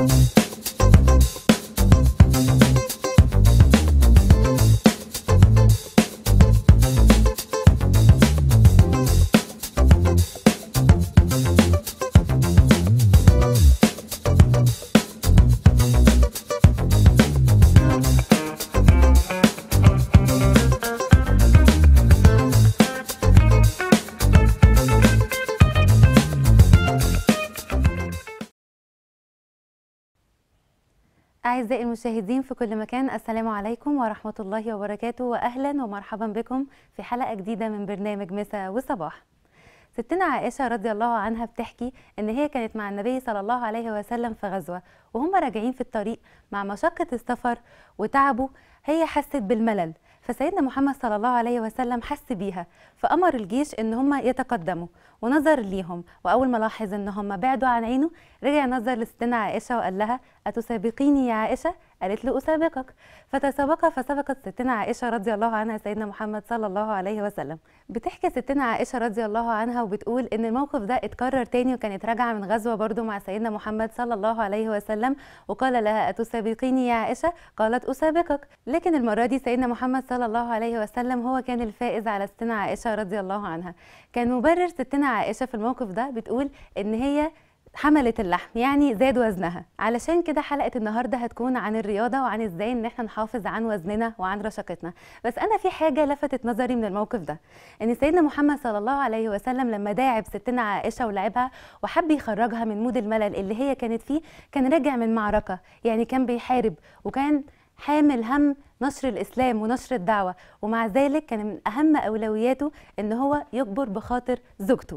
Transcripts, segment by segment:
أعزائي المشاهدين في كل مكان السلام عليكم ورحمة الله وبركاته وأهلا ومرحبا بكم في حلقة جديدة من برنامج مساء وصباح ستنا عائشة رضي الله عنها بتحكي إن هي كانت مع النبي صلى الله عليه وسلم في غزوة وهم راجعين في الطريق مع مشقة السفر وتعبوا هي حست بالملل فسيدنا محمد صلى الله عليه وسلم حس بيها فأمر الجيش إن هم يتقدموا ونظر ليهم وأول ما لاحظ إن هم بعدوا عن عينه رجع نظر لستنا عائشة وقال لها أتسابقيني يا عائشة؟ قالت له أسابقك فتسابق فسبقت ستنا عائشة رضي الله عنها سيدنا محمد صلى الله عليه وسلم بتحكي ستنا عائشة رضي الله عنها وبتقول إن الموقف ده اتكرر تاني وكانت راجعة من غزوة برضو مع سيدنا محمد صلى الله عليه وسلم وقال لها أتسابقيني يا عائشة؟ قالت أسابقك لكن المرة دي سيدنا محمد صلى الله عليه وسلم هو كان الفائز على ستنا عائشة رضي الله عنها كان مبرر ستنا عائشة في الموقف ده بتقول إن هي حملت اللحم يعني زاد وزنها علشان كده حلقه النهارده هتكون عن الرياضه وعن ازاي ان احنا نحافظ عن وزننا وعن رشاقتنا بس انا في حاجه لفتت نظري من الموقف ده ان سيدنا محمد صلى الله عليه وسلم لما داعب ستنا عائشه ولعبها وحب يخرجها من مود الملل اللي هي كانت فيه كان راجع من معركه يعني كان بيحارب وكان حامل هم نشر الاسلام ونشر الدعوه ومع ذلك كان من اهم اولوياته ان هو يجبر بخاطر زوجته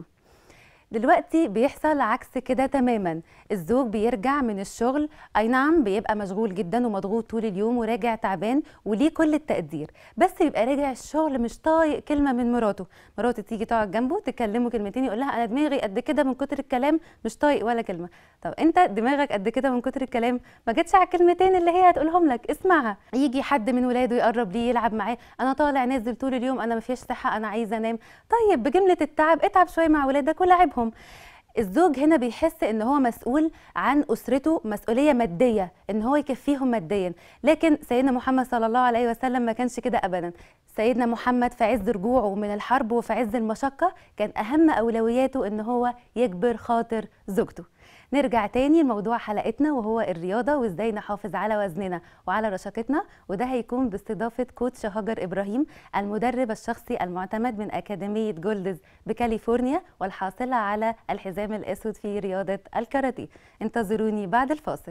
دلوقتي بيحصل عكس كده تماما الزوج بيرجع من الشغل اي نعم بيبقى مشغول جدا ومضغوط طول اليوم وراجع تعبان وليه كل التقدير بس بيبقى راجع الشغل مش طايق كلمه من مراته مراته تيجي تقعد جنبه تكلمه كلمتين يقول لها انا دماغي قد كده من كتر الكلام مش طايق ولا كلمه طب انت دماغك قد كده من كتر الكلام ما جتش على الكلمتين اللي هي هتقولهم لك اسمعها يجي حد من ولاده يقرب ليه يلعب معاه انا طالع نازل طول اليوم انا ما فيش صحه انا عايزه انام طيب بجمله التعب اتعب شويه مع ولادك ولعبهم الزوج هنا بيحس ان هو مسؤول عن اسرته مسؤوليه ماديه ان هو يكفيهم ماديا لكن سيدنا محمد صلى الله عليه وسلم ما كانش كده ابدا سيدنا محمد في عز رجوعه من الحرب وفي عز المشقه كان اهم اولوياته ان هو يجبر خاطر زوجته نرجع تاني لموضوع حلقتنا وهو الرياضه وازاي نحافظ على وزننا وعلى رشاقتنا وده هيكون باستضافه كوتش هاجر ابراهيم المدرب الشخصي المعتمد من اكاديميه جولدز بكاليفورنيا والحاصله على الحزام الاسود في رياضه الكاراتيه انتظروني بعد الفاصل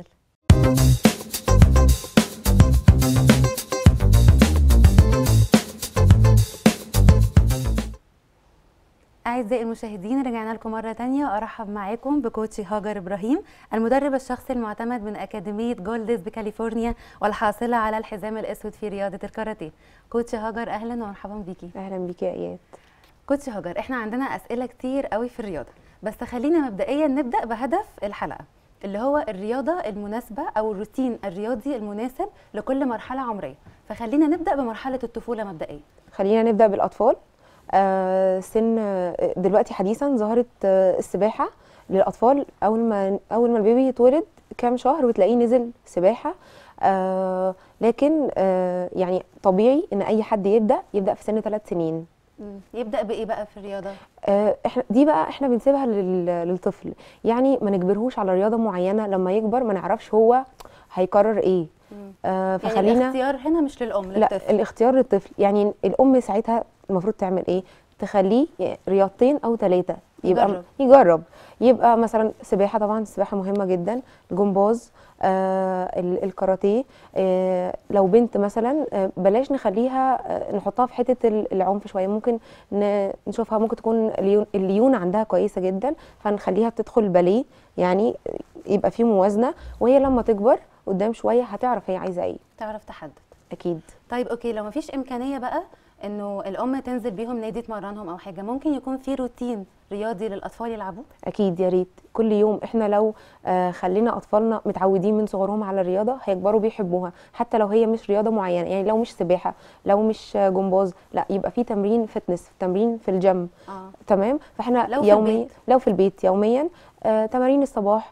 أعزائي المشاهدين رجعنا لكم مرة تانية وأرحب معاكم بكوتشي هاجر إبراهيم المدرب الشخصي المعتمد من أكاديمية جولدز بكاليفورنيا والحاصلة على الحزام الأسود في رياضة الكاراتيه كوتشي هاجر أهلا ومرحبا بيكي اهلا بيكي يا اياد كوتشي هاجر احنا عندنا أسئلة كتير قوي في الرياضة بس خلينا مبدئيا نبدأ بهدف الحلقة اللي هو الرياضة المناسبة أو الروتين الرياضي المناسب لكل مرحلة عمرية فخلينا نبدأ بمرحلة الطفولة مبدئيا خلينا نبدا بالاطفال آه سن آه، دلوقتي حديثا ظهرت آه السباحه للاطفال اول ما اول ما البيبي يتولد كام شهر وتلاقيه نزل سباحه آه لكن آه يعني طبيعي ان اي حد يبدا يبدا في سن ثلاث سنين يبدأ بإيه بقى في الرياضة؟ آه، احنا دي بقى احنا بنسيبها لل- للطفل يعني ما نجبرهوش على رياضه معينه لما يكبر ما نعرفش هو هيقرر ايه آه يعني فخلينا الاختيار هنا مش للأم لا للطفل الاختيار للطفل يعني الام ساعتها المفروض تعمل ايه تخليه رياضتين او ثلاثه يبقى يجرب. يجرب يبقى مثلا سباحه طبعا السباحه مهمه جدا الجمباز آه ال- الكاراتيه آه لو بنت مثلا آه بلاش نخليها آه نحطها في حته ال- العنف شويه ممكن ن- نشوفها ممكن تكون الليون, الليونه عندها كويسه جدا فنخليها تدخل باليه يعني يبقى في موازنه وهي لما تكبر قدام شويه هتعرف هي عايزه ايه تعرف تحدد اكيد طيب اوكي لو مفيش امكانيه بقى انه الام تنزل بيهم نادي تمرنهم او حاجه ممكن يكون في روتين رياضي للاطفال يلعبوه اكيد يا ريت كل يوم احنا لو آه خلينا اطفالنا متعودين من صغرهم على الرياضه هيكبروا بيحبوها حتى لو هي مش رياضه معينه يعني لو مش سباحه لو مش آه، جمباز لا يبقى في تمرين فتنس تمرين في الجيم اه تمام فاحنا لو في يوميا البيت. لو في البيت يوميا آه تمارين الصباح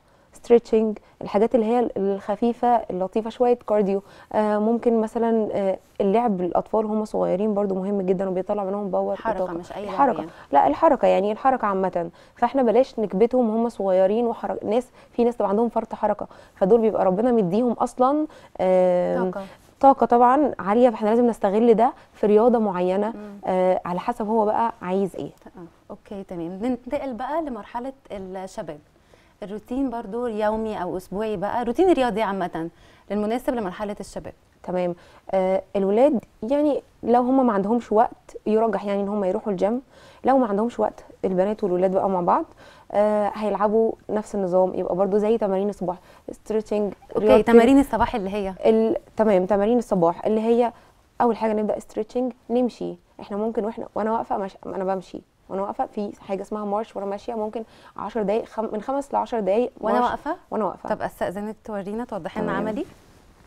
ستريتشنج الحاجات اللي هي الخفيفه اللطيفه شويه كارديو آه ممكن مثلا آه اللعب للاطفال هم صغيرين برضو مهم جدا وبيطلع منهم باور حركة وطاقة. مش أي لعب الحركه يعني. لا الحركه يعني الحركه عامه فاحنا بلاش نكبتهم هم صغيرين وحركه ناس في ناس تبقى عندهم فرط حركه فدول بيبقى ربنا مديهم اصلا آم، طاقة طاقه طبعا عاليه فاحنا لازم نستغل ده في رياضه معينه مم. آه على حسب هو بقى عايز ايه آه، اوكي تمام ننتقل بقى لمرحله الشباب الروتين برضو يومي او اسبوعي بقى روتين رياضي عامه المناسب لمرحله الشباب تمام آه الولاد يعني لو هم ما عندهمش وقت يرجح يعني ان هم يروحوا الجيم لو ما عندهمش وقت البنات والولاد بقى مع بعض آه هيلعبوا نفس النظام يبقى برضو زي تمارين الصباح ستريتشنج اوكي تمارين الصباح اللي هي ال... تمام تمارين الصباح اللي هي اول حاجه نبدا ستريتشنج نمشي احنا ممكن واحنا وانا واقفه مش... انا بمشي وانا واقفه في حاجه اسمها مارش وانا ماشيه ممكن 10 دقائق خم... من خمس ل 10 دقائق وانا واقفه وانا واقفه طب استاذنك تورينا توضحي لنا تمام. عملي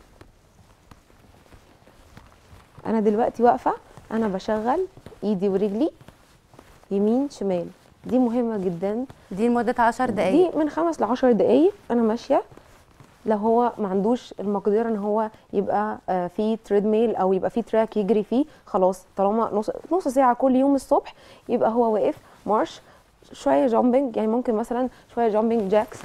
انا دلوقتي واقفه انا بشغل ايدي ورجلي يمين شمال دي مهمه جدا دي لمده 10 دقائق دي من خمس ل 10 دقائق انا ماشيه لو هو ما عندوش المقدره ان هو يبقى آه، في تريد ميل او يبقى في تراك يجري فيه خلاص طالما نص نص ساعه كل يوم الصبح يبقى هو واقف مارش شويه جامبنج يعني ممكن مثلا شويه جامبنج جاكس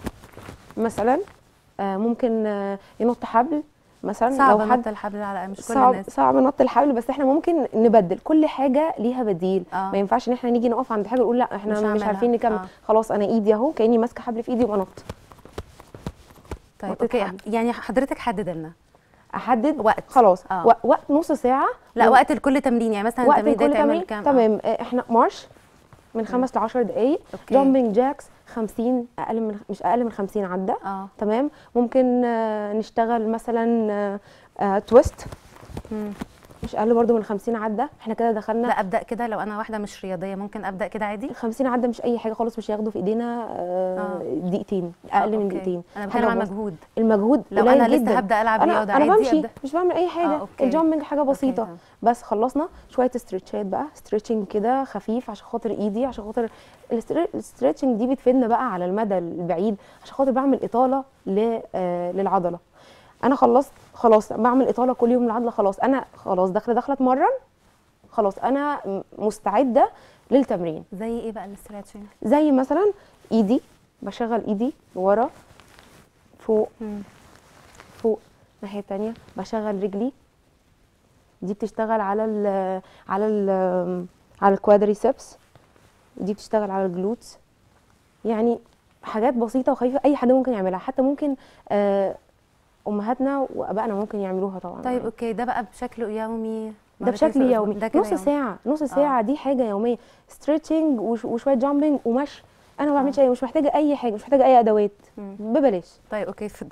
مثلا آه، ممكن آه، ينط حبل مثلا صعب لو حد نط الحبل على مش كل صعب الناس صعب نط الحبل بس احنا ممكن نبدل كل حاجه ليها بديل آه. ما ينفعش ان احنا نيجي نقف عند حاجه نقول لا احنا مش مش, هعملها. عارفين نكمل آه. خلاص انا ايدي اهو كاني ماسكه حبل في ايدي وبنط طيب نط اوكي الحبل. يعني حضرتك حدد لنا احدد وقت. خلاص آه. و- وقت نص ساعه لا و- وقت لكل تمرين يعني مثلا وقت التمرين ده لكل تعمل تمرين كام آه. تمام آه، احنا مارش من خمس ل 10 دقائق أوكي. جامبنج جاكس 50 اقل من مش اقل من 50 عده اه تمام ممكن آه، نشتغل مثلا آه، آه، تويست مم. مش اقل برضو من 50 عده احنا كده دخلنا لا ابدا كده لو انا واحده مش رياضيه ممكن ابدا كده عادي 50 عده مش اي حاجه خالص مش هياخدوا في ايدينا آه، آه. دقيقتين آه، اقل من أوكي. دقيقتين انا حاجة بتكلم عن بسيطة. مجهود المجهود لو قليل انا جدا. لسه هبدا العب انا رياضه انا عادي بمشي أبدأ. مش بعمل اي حاجه آه، أوكي. الجامبنج حاجه بسيطه تمام. بس خلصنا شويه استرتشات بقى ستريتشنج كده خفيف عشان خاطر ايدي عشان خاطر الاستر- الاسترتشنج دي بتفيدنا بقى على المدى البعيد عشان خاطر بعمل اطاله ل- آه، للعضله انا خلصت خلاص بعمل اطاله كل يوم للعضله خلاص انا خلاص داخله داخله اتمرن خلاص انا م- مستعده للتمرين زي ايه بقى الاستراتشنج زي مثلا ايدي بشغل ايدي ورا فوق فوق الناحيه التانية بشغل رجلي دي بتشتغل على ال على ال على الكوادريسبس دي بتشتغل على الجلوتس يعني حاجات بسيطه وخفيفه اي حد ممكن يعملها حتى ممكن آه، امهاتنا وابائنا ممكن يعملوها طبعا طيب يعني. اوكي ده بقى بشكل يومي ده مرتين بشكل في الأسبوع. يومي ده كده نص يومي. ساعه نص ساعه دي حاجه يوميه ستريتشنج وشويه جامبنج ومشي انا ما بعملش اي مش محتاجه اي حاجه مش محتاجه اي ادوات مم. ببلاش طيب اوكي اتفضلي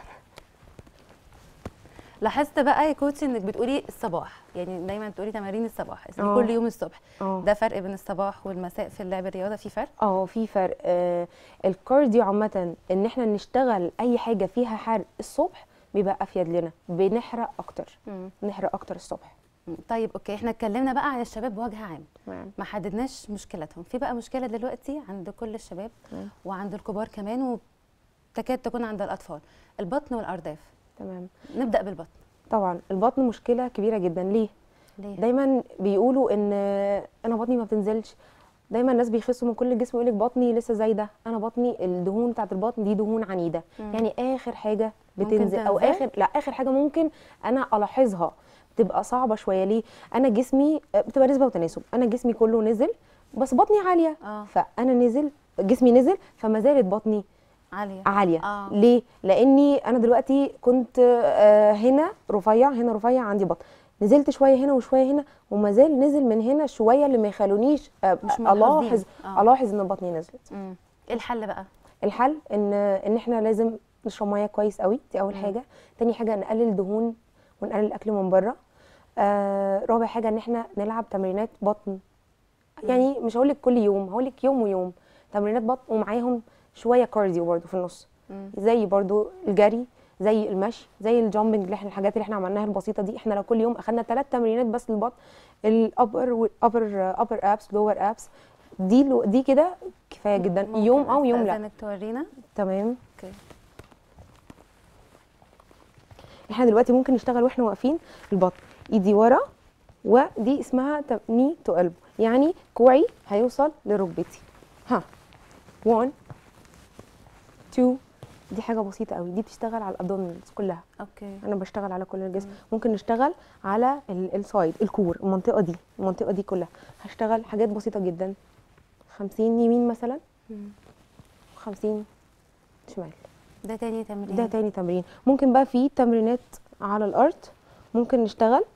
لاحظت بقى يا كوتش انك بتقولي الصباح يعني دايما بتقولي تمارين الصباح اسمي آه. كل يوم الصبح اه ده فرق بين الصباح والمساء في اللعب الرياضه في فرق اه في فرق آه الكارديو عامه ان احنا نشتغل اي حاجه فيها حرق الصبح بيبقى افيد لنا بنحرق اكتر مم. نحرق اكتر الصبح مم. طيب اوكي احنا اتكلمنا بقى عن الشباب بوجه عام تمام ما حددناش مشكلتهم في بقى مشكله دلوقتي عند كل الشباب تمام. وعند الكبار كمان وتكاد تكون عند الاطفال البطن والارداف تمام نبدا بالبطن طبعا البطن مشكله كبيره جدا ليه ليه دايما بيقولوا ان انا بطني ما بتنزلش دايما الناس بيخسوا من كل الجسم يقول لك بطني لسه زايده انا بطني الدهون بتاعت البطن دي دهون عنيده مم. يعني اخر حاجه ممكن بتنزل او تنزل؟ اخر لا اخر حاجه ممكن انا الاحظها بتبقى صعبه شويه ليه انا جسمي بتبقى نسبه وتناسب انا جسمي كله نزل بس بطني عاليه اه فانا نزل جسمي نزل فما زالت بطني عاليه عاليه آه. ليه لاني انا دلوقتي كنت آه، هنا رفيع هنا رفيع عندي بطن نزلت شويه هنا وشويه هنا وما زال نزل من هنا شويه اللي ما يخلونيش آه، مش ملاحظين. الاحظ آه. الاحظ ان بطني نزلت مم. ايه الحل بقى الحل ان ان احنا لازم نشرب ميه كويس قوي دي اول مم. حاجه تاني حاجه نقلل دهون ونقلل الاكل من بره آه رابع حاجه ان احنا نلعب تمرينات بطن يعني مش هقول لك كل يوم هقول لك يوم ويوم تمرينات بطن ومعاهم شويه كارديو برضو في النص مم. زي برضو الجري زي المشي زي الجامبنج اللي احنا الحاجات اللي احنا عملناها البسيطه دي احنا لو كل يوم اخدنا ثلاث تمرينات بس للبطن الابر والابر ابر ابس لور ابس دي لو دي كده كفايه جدا ممكن يوم او يوم لا أستأذنك تورينا تمام اوكي احنا دلوقتي ممكن نشتغل واحنا واقفين البطن ايدي ورا ودي اسمها ني تو قلب يعني كوعي هيوصل لركبتي ها 1 2 دي حاجه بسيطه قوي دي بتشتغل على الابدومينالز كلها اوكي انا بشتغل على كل الجسم مم. ممكن نشتغل على ال- السايد الكور المنطقه دي المنطقه دي كلها هشتغل حاجات بسيطه جدا 50 يمين مثلا مم. 50 شمال ده تاني تمرين ده تاني تمرين ممكن بقى في تمرينات على الارض ممكن نشتغل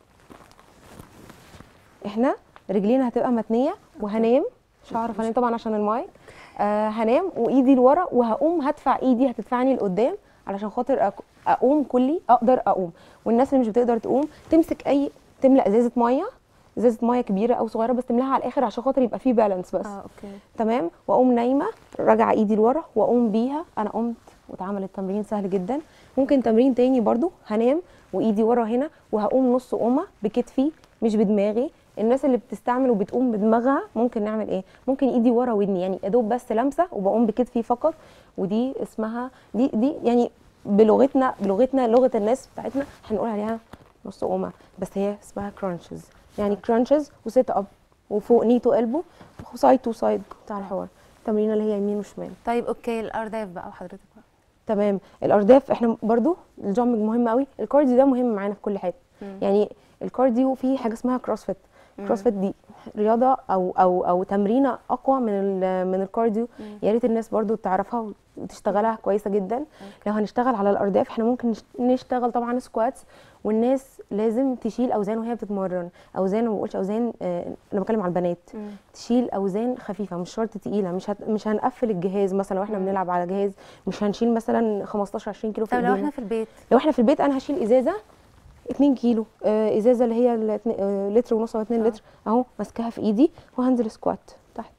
احنا رجلينا هتبقى متنيه وهنام مش هعرف انام طبعا عشان المايك آه هنام وايدي لورا وهقوم هدفع ايدي هتدفعني لقدام علشان خاطر أك- اقوم كلي اقدر اقوم والناس اللي مش بتقدر تقوم تمسك اي تملا ازازه ميه ازازه ميه كبيره او صغيره بس تملاها على الاخر عشان خاطر يبقى فيه بالانس بس اه اوكي تمام واقوم نايمه راجعه ايدي لورا واقوم بيها انا قمت واتعمل التمرين سهل جدا ممكن تمرين تاني برضو هنام وايدي ورا هنا وهقوم نص قومه بكتفي مش بدماغي الناس اللي بتستعمل وبتقوم بدماغها ممكن نعمل ايه ممكن ايدي ورا ودني يعني يا دوب بس لمسه وبقوم بكتفي فقط ودي اسمها دي دي يعني بلغتنا بلغتنا لغه الناس بتاعتنا هنقول عليها نص قومه بس هي اسمها كرانشز يعني كرانشز وسيت اب وفوق ني تو البو وسايد تو سايد بتاع الحوار التمرينه اللي هي يمين وشمال طيب اوكي الارداف بقى وحضرتك بقى تمام الارداف احنا برضو الجامبنج مهم قوي الكارديو ده مهم معانا في كل حاجه مم. يعني الكارديو في حاجه اسمها كروسفيت مم. كروسفيت دي رياضه او او او تمرينه اقوى من ال- من الكارديو مم. يا ريت الناس برضو تعرفها وتشتغلها كويسه جدا لو هنشتغل على الارداف احنا ممكن نش- نشتغل طبعا سكواتس والناس لازم تشيل اوزان وهي بتتمرن اوزان ما بقولش اوزان آه، انا بتكلم على البنات مم. تشيل اوزان خفيفه مش شرط تقيله مش هت... مش هنقفل الجهاز مثلا واحنا مم. بنلعب على جهاز مش هنشيل مثلا 15 20 كيلو في طب لو ايدينا احنا في البيت لو احنا في البيت انا هشيل ازازه 2 كيلو آه ازازه اللي هي الاتنين- آه لتر ونص او 2 آه. لتر اهو ماسكاها في ايدي وهنزل سكوات تحت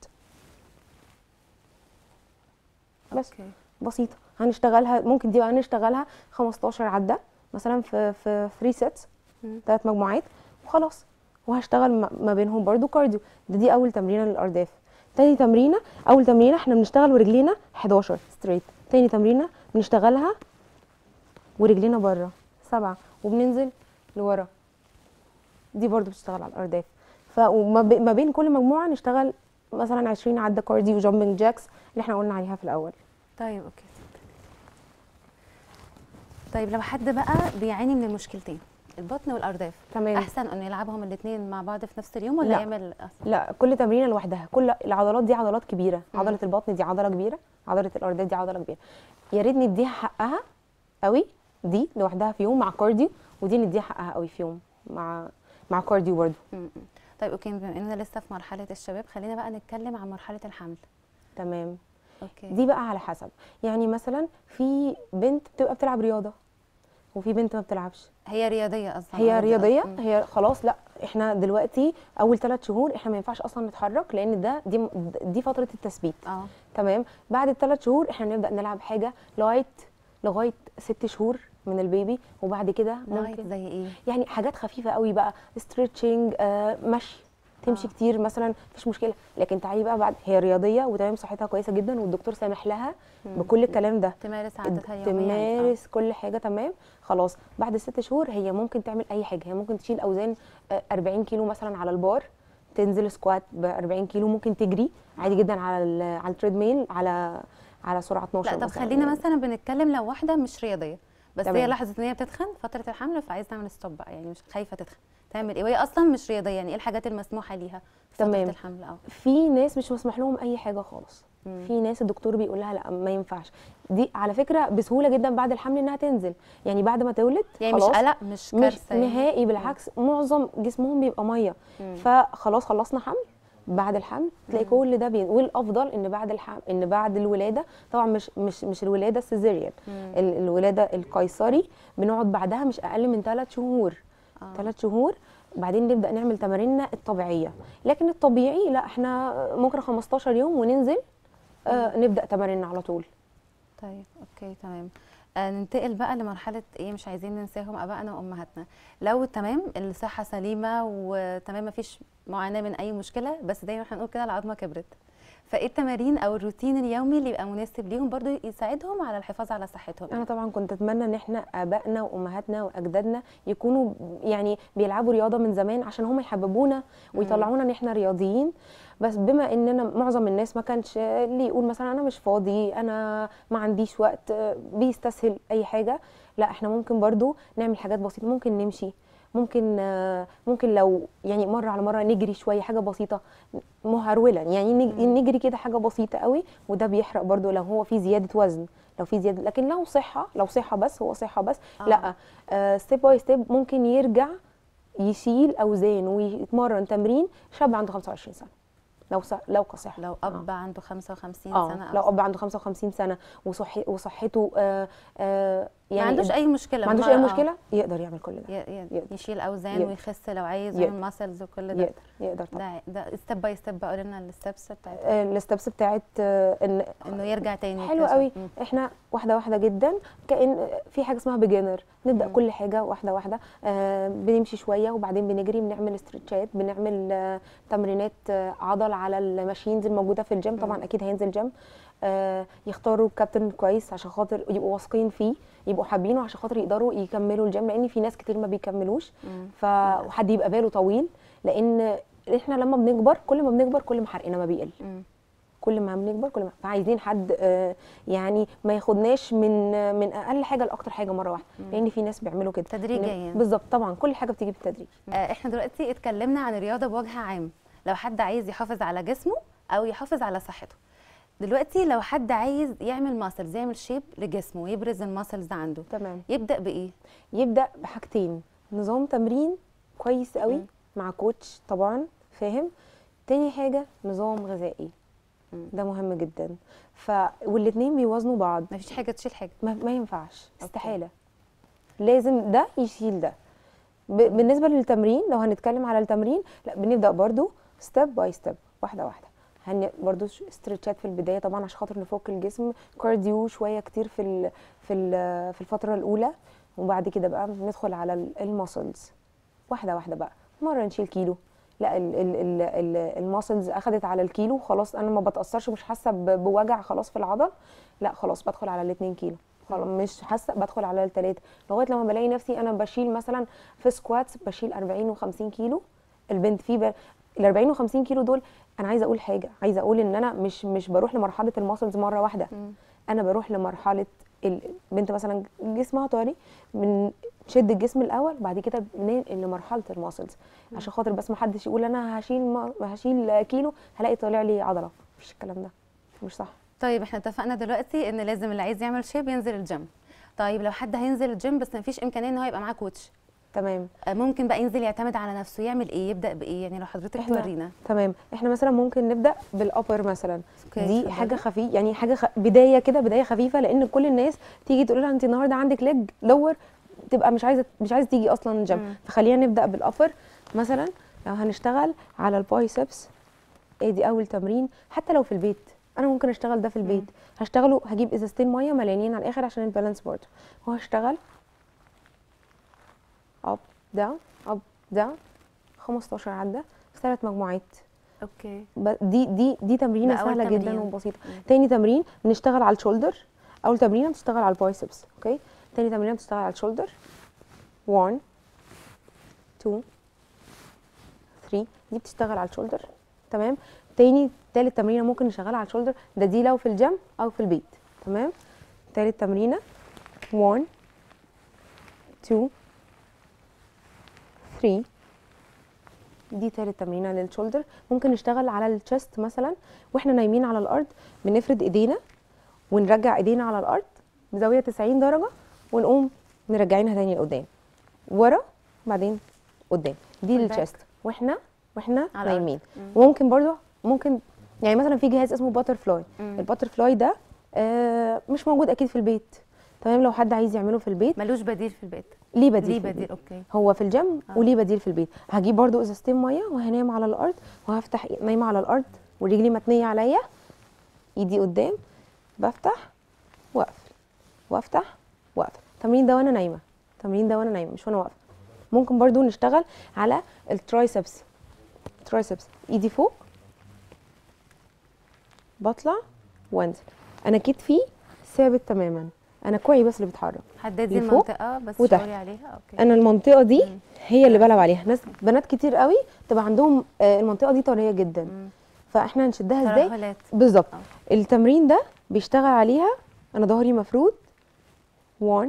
بس اوكي بسيطه هنشتغلها ممكن دي بقى نشتغلها 15 عده مثلا في في 3 سيتس مم. ثلاث مجموعات وخلاص وهشتغل ما- ما بينهم برضو كارديو ده دي اول تمرينه للارداف تاني تمرينه اول تمرينه احنا بنشتغل ورجلينا 11 ستريت تاني تمرينه بنشتغلها ورجلينا بره سبعه وبننزل لورا دي برضو بتشتغل على الارداف فما بي- ما بين كل مجموعه نشتغل مثلا 20 عده كارديو جامبنج جاكس اللي احنا قلنا عليها في الاول طيب اوكي طيب لو حد بقى بيعاني من المشكلتين البطن والارداف تمام احسن انه يلعبهم الاثنين مع بعض في نفس اليوم ولا لا. يعمل لا كل تمرينه لوحدها كل العضلات دي عضلات كبيره مم. عضله البطن دي عضله كبيره عضله الارداف دي عضله كبيره يا ريت نديها حقها قوي دي لوحدها في يوم مع كارديو ودي نديها حقها قوي في يوم مع مع كارديو برضه م- م. طيب اوكي بما اننا لسه في مرحله الشباب خلينا بقى نتكلم عن مرحله الحمل تمام اوكي دي بقى على حسب يعني مثلا في بنت بتبقى بتلعب رياضه وفي بنت ما بتلعبش هي رياضيه اصلا هي already رياضيه أصلاً. هي خلاص لا احنا دلوقتي اول ثلاث شهور احنا ما ينفعش اصلا نتحرك لان ده دي دي فتره التثبيت اه تمام بعد الثلاث شهور احنا بنبدا نلعب حاجه لغايه لغايه ست شهور من البيبي وبعد كده لغايه ممكن زي ايه يعني حاجات خفيفه قوي بقى ستريتشنج آه مشي تمشي آه. آه. كتير مثلا مفيش مشكله لكن تعالي بقى بعد هي رياضيه وتمام صحتها كويسه جدا والدكتور سامح لها مم. بكل الكلام ده تمارس عادتها اليوميه يعني. تمارس كل حاجه تمام خلاص بعد الست شهور هي ممكن تعمل اي حاجه هي ممكن تشيل اوزان آه، 40 كيلو مثلا على البار تنزل سكوات ب 40 كيلو ممكن تجري عادي جدا على ال- على التريد ميل على على سرعه 12 لا طب مثلاً. خلينا مثلا بنتكلم لو واحده مش رياضيه بس تمام. هي لاحظت ان هي بتتخن فتره الحمل فعايزه تعمل ستوب بقى يعني مش خايفه تتخن تعمل ايه وهي اصلا مش رياضيه يعني ايه الحاجات المسموحه ليها في فتره تمام. الحمل اه في ناس مش مسمح لهم اي حاجه خالص مم. في ناس الدكتور بيقول لها لا ما ينفعش دي على فكره بسهوله جدا بعد الحمل انها تنزل يعني بعد ما تولد يعني مش خلاص قلق مش مش كارثه يعني. نهائي بالعكس معظم جسمهم بيبقى ميه مم. فخلاص خلصنا حمل بعد الحمل تلاقي مم. كل ده بين والافضل ان بعد الحمل ان بعد الولاده طبعا مش مش مش الولاده السيزيريان مم. ال- الولاده القيصري بنقعد بعدها مش اقل من ثلاث شهور آه. ثلاث شهور بعدين نبدا نعمل تماريننا الطبيعيه لكن الطبيعي لا احنا ممكن 15 يوم وننزل آه نبدا تماريننا على طول طيب اوكي تمام آه، ننتقل بقى لمرحلة ايه مش عايزين ننساهم ابائنا وامهاتنا لو تمام الصحة سليمة وتمام مفيش معاناة من اي مشكلة بس دايما هنقول كده العظمة كبرت فايه التمارين او الروتين اليومي اللي يبقى مناسب ليهم برضو يساعدهم على الحفاظ على صحتهم انا طبعا كنت اتمنى ان احنا ابائنا وامهاتنا واجدادنا يكونوا يعني بيلعبوا رياضه من زمان عشان هم يحببونا ويطلعونا ان احنا رياضيين بس بما اننا معظم الناس ما كانش اللي يقول مثلا انا مش فاضي انا ما عنديش وقت بيستسهل اي حاجه لا احنا ممكن برضو نعمل حاجات بسيطه ممكن نمشي ممكن آه، ممكن لو يعني مره على مره نجري شويه حاجه بسيطه مهرولا يعني نج- مم. نجري كده حاجه بسيطه قوي وده بيحرق برضو لو هو في زياده وزن لو في زياده لكن لو صحه لو صحه بس هو صحه بس آه. لا ستيب باي ستيب ممكن يرجع يشيل اوزان ويتمرن تمرين شاب عنده 25 سنه لو صح لو كصحه لو اب عنده 55 اه سنة لو أو اب عنده 55 سنه وصحي وصحته آه آه ما عندوش اي مشكلة ما عندوش هما- اي آه، مشكله يقدر يعمل كل ده ي- ي- يقدر. يشيل اوزان يقدر. ويخس لو عايز يقدر. ويعمل ماسلز وكل ده يقدر يقدر طبعا ده ده ستيب باي ستيب بقى لنا الستبس بتاعت آه، الستبس بتاعت آه، ان انه يرجع تاني حلو يكتشف. قوي مم. احنا واحده واحده جدا كان في حاجه اسمها بيجنر نبدا مم. كل حاجه واحده واحده آه بنمشي شويه وبعدين بنجري بنعمل استرتشات بنعمل آه تمرينات آه عضل على الماشينز الموجوده في الجيم مم. طبعا اكيد هينزل جيم آه يختاروا كابتن كويس عشان خاطر يبقوا واثقين فيه يبقوا حابينه عشان خاطر يقدروا يكملوا الجيم لان في ناس كتير ما بيكملوش مم. ف وحد يبقى باله طويل لان احنا لما بنكبر كل ما بنكبر كل ما حرقنا ما بيقل مم. كل ما بنكبر كل ما فعايزين حد آه، يعني ما ياخدناش من آه، من اقل حاجه لاكتر حاجه مره واحده مم. لان في ناس بيعملوا كده تدريجياً. بالظبط طبعا كل حاجه بتيجي بالتدريج آه، احنا دلوقتي اتكلمنا عن الرياضه بوجه عام لو حد عايز يحافظ على جسمه او يحافظ على صحته دلوقتي لو حد عايز يعمل ماسلز يعمل شيب لجسمه ويبرز الماسلز عنده تمام يبدا بايه يبدا بحاجتين نظام تمرين كويس قوي مم. مع كوتش طبعا فاهم تاني حاجه نظام غذائي مم. ده مهم جدا ف والاتنين بيوازنوا بعض مفيش حاجه تشيل حاجه ما, ما ينفعش استحاله لازم ده يشيل ده ب... بالنسبه للتمرين لو هنتكلم على التمرين لا بنبدا برضو ستيب باي ستيب واحده واحده هن برضو ش- استرتشات في البدايه طبعا عشان خاطر نفك الجسم كارديو شويه كتير في ال... في ال... في الفتره الاولى وبعد كده بقى ندخل على الماسلز واحده واحده بقى مره نشيل كيلو لا ال- ال- ال- ال- الماسلز اخدت على الكيلو خلاص انا ما بتاثرش مش حاسه ب- بوجع خلاص في العضل لا خلاص بدخل على الاتنين كيلو خلاص مش حاسه بدخل على الثلاثه لغايه لما بلاقي نفسي انا بشيل مثلا في سكواتس بشيل 40 و50 كيلو البنت في ب... ال 40 و50 كيلو دول انا عايزه اقول حاجه عايزه اقول ان انا مش مش بروح لمرحله الماسلز مره واحده مم. انا بروح لمرحله البنت مثلا جسمها طري من شد الجسم الاول بعد كده بننقل لمرحله الماسلز عشان خاطر بس ما حدش يقول انا هشيل ما هشيل كيلو هلاقي طالع لي عضله مفيش الكلام ده مش صح طيب احنا اتفقنا دلوقتي ان لازم اللي عايز يعمل شيب ينزل الجيم طيب لو حد هينزل الجيم بس مفيش امكانيه ان هو يبقى معاه كوتش تمام آه، ممكن بقى ينزل يعتمد على نفسه يعمل ايه يبدا بايه يعني لو حضرتك إحنا تورينا تمام احنا مثلا ممكن نبدا بالابر مثلا أوكي، دي اتفضلي. حاجه خفيف يعني حاجه خ... بدايه كده بدايه خفيفه لان كل الناس تيجي تقول لها انت النهارده عندك ليج لور تبقى مش عايزه مش عايزه تيجي اصلا مم. الجيم فخلينا نبدا بالابر مثلا لو هنشتغل على البايسبس ادي اول تمرين حتى لو في البيت انا ممكن اشتغل ده في البيت هشتغله هجيب ازازتين ميه مليانين على الاخر عشان البالانس برضه وهشتغل اب داون اب داون 15 عده في ثلاث مجموعات اوكي ب- دي دي دي تمرينه ده أول سهله جدا تمرين. وبسيطه مم. تاني تمرين بنشتغل على الشولدر اول تمرينه بتشتغل على البايسبس اوكي تاني تمرينه بتشتغل على الشولدر 1 2 3 دي بتشتغل على الشولدر تمام تاني تالت تمرينه ممكن نشغلها على الشولدر ده دي لو في الجيم او في البيت تمام تالت تمرينه 1 2 3 دي تالت تمرينه للشولدر ممكن نشتغل على الشست مثلا واحنا نايمين على الارض بنفرد ايدينا ونرجع ايدينا على الارض بزاويه 90 درجه ونقوم مرجعينها تاني لقدام ورا بعدين قدام دي والباك. للشست واحنا واحنا على الأرض. نايمين مم. وممكن برضو ممكن يعني مثلا في جهاز اسمه باتر فلاي مم. الباتر فلاي ده آه مش موجود اكيد في البيت تمام لو حد عايز يعمله في البيت ملوش بديل في البيت ليه بديل ليه في بديل البيت. اوكي هو في الجيم آه. وليه بديل في البيت هجيب برضو ازازتين ميه وهنام على الارض وهفتح نايمه على الارض ورجلي متنيه عليا ايدي قدام بفتح واقفل وافتح واقفه التمرين ده وانا نايمه التمرين ده وانا نايمه مش وانا واقفه ممكن برضو نشتغل على الترايسبس ترايسبس ايدي فوق بطلع وانزل انا كتفي ثابت تماما انا كوعي بس اللي بيتحرك حددي لفوق المنطقه بس وتحت. شاوري عليها اوكي انا المنطقه دي مم. هي اللي بلعب عليها ناس بنات كتير قوي تبقى عندهم آه، المنطقه دي طريه جدا مم. فاحنا هنشدها ازاي ترهلات بالظبط آه. التمرين ده بيشتغل عليها انا ظهري مفرود 1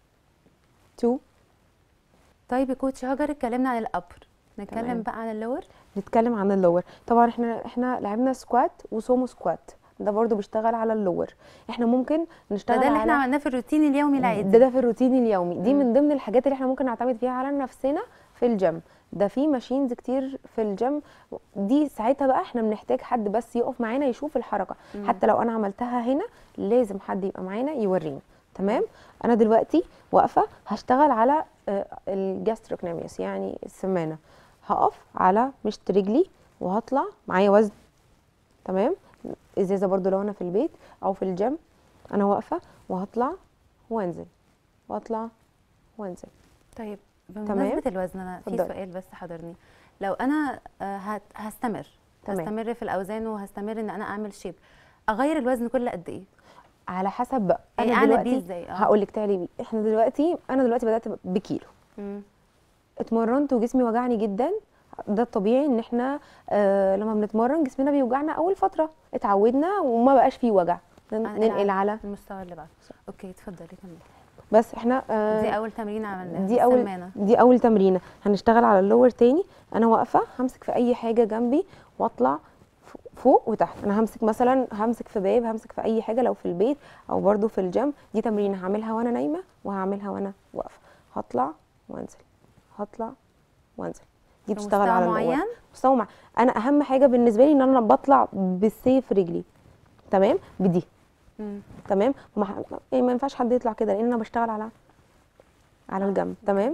2 طيب يا كوتش هاجر اتكلمنا عن الابر نتكلم تمام. بقى عن اللور نتكلم عن اللور طبعا احنا احنا لعبنا سكوات وسومو سكوات ده برضو بيشتغل على اللور احنا ممكن ده, نشتغل ده اللي على احنا عملناه في الروتين اليومي العادي ده ده في الروتين اليومي دي مم. من ضمن الحاجات اللي احنا ممكن نعتمد فيها على نفسنا في الجيم ده في ماشينز كتير في الجيم دي ساعتها بقى احنا بنحتاج حد بس يقف معانا يشوف الحركه مم. حتى لو انا عملتها هنا لازم حد يبقى معانا يورينا تمام انا دلوقتي واقفه هشتغل على الجاستروكناميوس يعني السمانه هقف على مشط رجلي وهطلع معايا وزن تمام ازازه برضو لو انا في البيت او في الجيم انا واقفه وهطلع وانزل واطلع وانزل طيب تمام. بمناسبه الوزن انا في اتفضلي. سؤال بس حضرني لو انا آه، هت- هستمر تمام. هستمر في الاوزان وهستمر ان انا اعمل شيب اغير الوزن كل قد ايه على حسب بقى يعني انا أعمل دلوقتي بيه إزاي؟ آه. هقول لك تعالي بيه احنا دلوقتي انا دلوقتي بدات بكيلو مم. اتمرنت وجسمي وجعني جدا ده الطبيعي ان احنا آه لما بنتمرن جسمنا بيوجعنا اول فتره اتعودنا وما بقاش فيه وجع نن- أنقل ننقل على المستوى اللي بعده اوكي اتفضلي كملي بس احنا آه دي اول تمرين عملناها دي اول السمانة. دي اول تمرينه هنشتغل على اللور تاني انا واقفه همسك في اي حاجه جنبي واطلع ف- فوق وتحت انا همسك مثلا همسك في باب همسك في اي حاجه لو في البيت او برضو في الجيم دي تمرينه هعملها وانا نايمه وهعملها وانا واقفه هطلع وانزل هطلع وانزل دي في بتشتغل مستوى على اللور معين مستوى مع... انا اهم حاجه بالنسبه لي ان انا بطلع بالسيف رجلي تمام بدي مم. تمام وما ح- يعني ما ينفعش حد يطلع كده لان انا بشتغل على على آه، الجنب تمام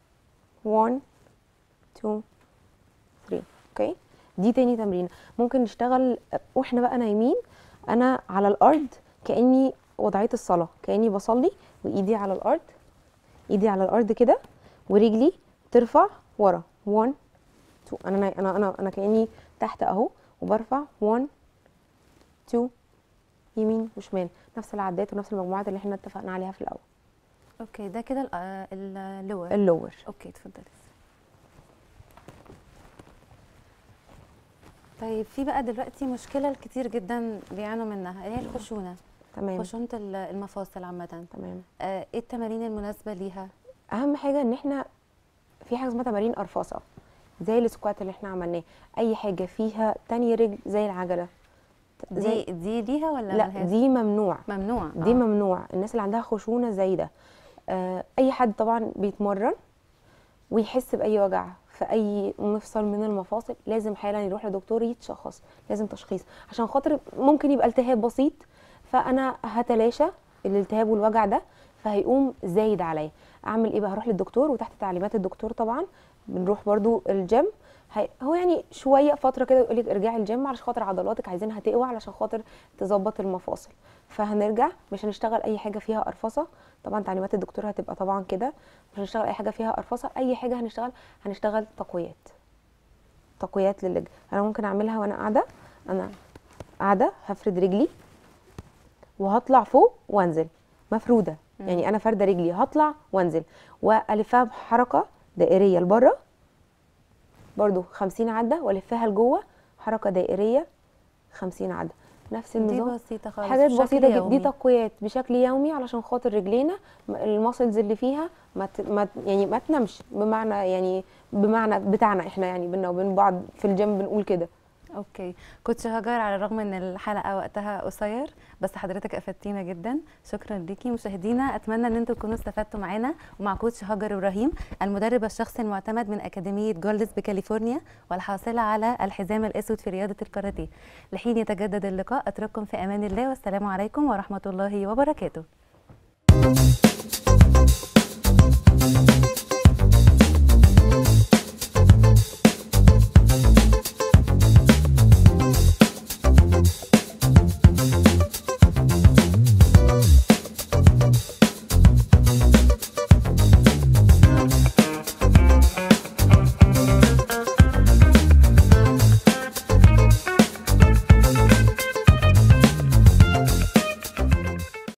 1 2 3 اوكي دي تاني تمرين ممكن نشتغل واحنا بقى نايمين انا على الارض كاني وضعيه الصلاه كاني بصلي وايدي على الارض ايدي على الارض كده ورجلي ترفع ورا 1 2 انا ناي- انا انا انا كاني تحت اهو وبرفع 1 2 يمين وشمال نفس العدات ونفس المجموعات اللي احنا اتفقنا عليها في الاول اوكي ده كده ال- آه، اللور اللور اوكي اتفضلي طيب في بقى دلوقتي مشكله الكتير جدا بيعانوا منها اللي هي الخشونه تمام خشونه ال- المفاصل عامه تمام آه، ايه التمارين المناسبه ليها اهم حاجه ان احنا في حاجه اسمها تمارين ارفصه زي السكوات اللي احنا عملناه اي حاجه فيها تاني رجل زي العجله دي دي ليها ولا لا ملهاش؟ دي ممنوع ممنوع دي آه. ممنوع الناس اللي عندها خشونه زي ده آه اي حد طبعا بيتمرن ويحس باي وجع في اي مفصل من المفاصل لازم حالا يروح لدكتور يتشخص لازم تشخيص عشان خاطر ممكن يبقى التهاب بسيط فانا هتلاشى الالتهاب والوجع ده فهيقوم زايد عليا اعمل ايه بقى هروح للدكتور وتحت تعليمات الدكتور طبعا بنروح برضو الجيم هي هو يعني شويه فتره كده يقول لك ارجعي الجيم علشان خاطر عضلاتك عايزينها تقوى علشان خاطر تظبط المفاصل فهنرجع مش هنشتغل اي حاجه فيها ارفصه طبعا تعليمات الدكتور هتبقى طبعا كده مش هنشتغل اي حاجه فيها ارفصه اي حاجه هنشتغل هنشتغل تقويات تقويات للرجل انا ممكن اعملها وانا قاعده انا قاعده هفرد رجلي وهطلع فوق وانزل مفروده مم. يعني انا فارده رجلي هطلع وانزل والفها بحركه دائريه لبره برضو 50 عده والفها لجوه حركه دائريه 50 عده نفس دي النظام بسيطه خالص حاجات بشكل بسيطه جدا يومي. دي تقويات بشكل يومي علشان خاطر رجلينا م- الماسلز اللي فيها ما ت... ما ت- يعني ما تنامش بمعنى يعني بمعنى بتاعنا احنا يعني بينا وبين بعض في الجيم بنقول كده اوكي كوتش هاجر على الرغم ان الحلقه وقتها قصير بس حضرتك افدتينا جدا شكرا ليكي مشاهدينا اتمنى ان انتم تكونوا استفدتوا معانا ومع كوتش هاجر ابراهيم المدرب الشخصي المعتمد من اكاديميه جولدز بكاليفورنيا والحاصله على الحزام الاسود في رياضه الكاراتيه لحين يتجدد اللقاء اترككم في امان الله والسلام عليكم ورحمه الله وبركاته